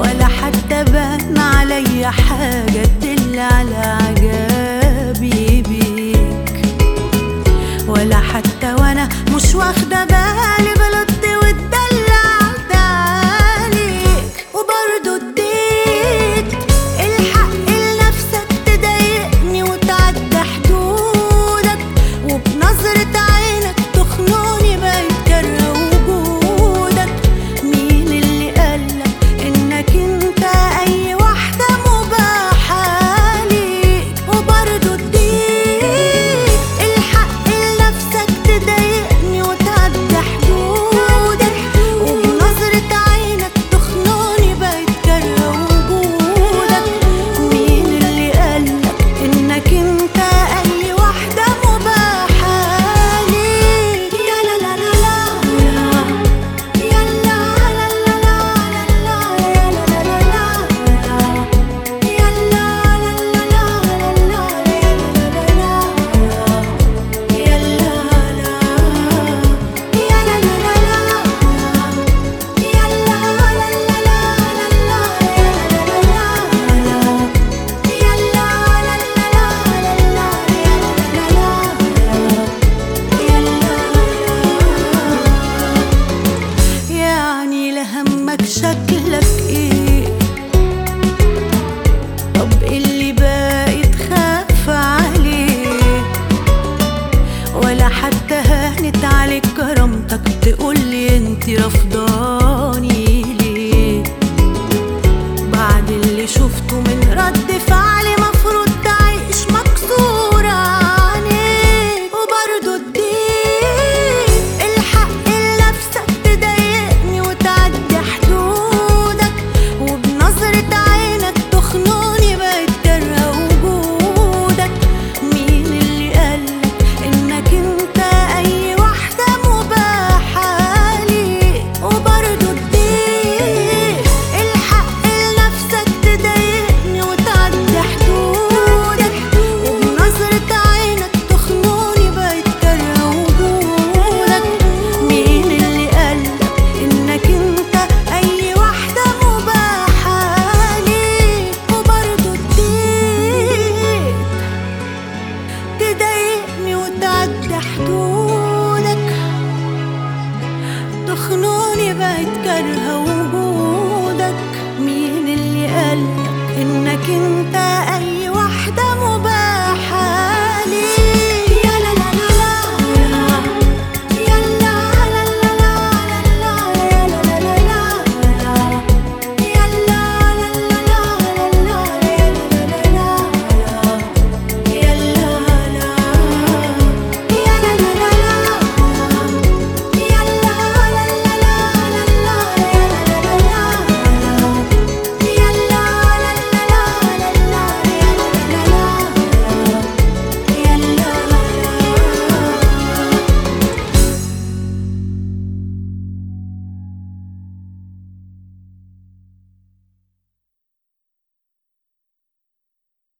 ولا حتى بان عليا حاجة تدل على عجبي بيك ولا حتى وانا مش واخدة بالي غلطت واتدلعت عليك وبرضه اديت الحق لنفسك تضايقني وتعدى حدودك وبنظرة عينك تخنقني بقيت كاره وجودك مين اللي قالك انك انت اي واحدة مباحة ليك وبرضه اديت الحق لنفسك تضايقني وتعدى حدودك وبنظرة عينك تخنقني بقيت كاره وجودك مين اللي قالك انك انت اي واحدة مباحة ليك يا لا لا لا لا يا لا لا لا لا لا يا لا لا لا يا لا لا لا لا يا لا لا يا لا لا يا لا لا لا يا لا لا لا يعني لهمك شكلك ايه طب اللي باقي تخاف عليه ولا حتى هانت عليك كرامتك تقولي انت رفضاني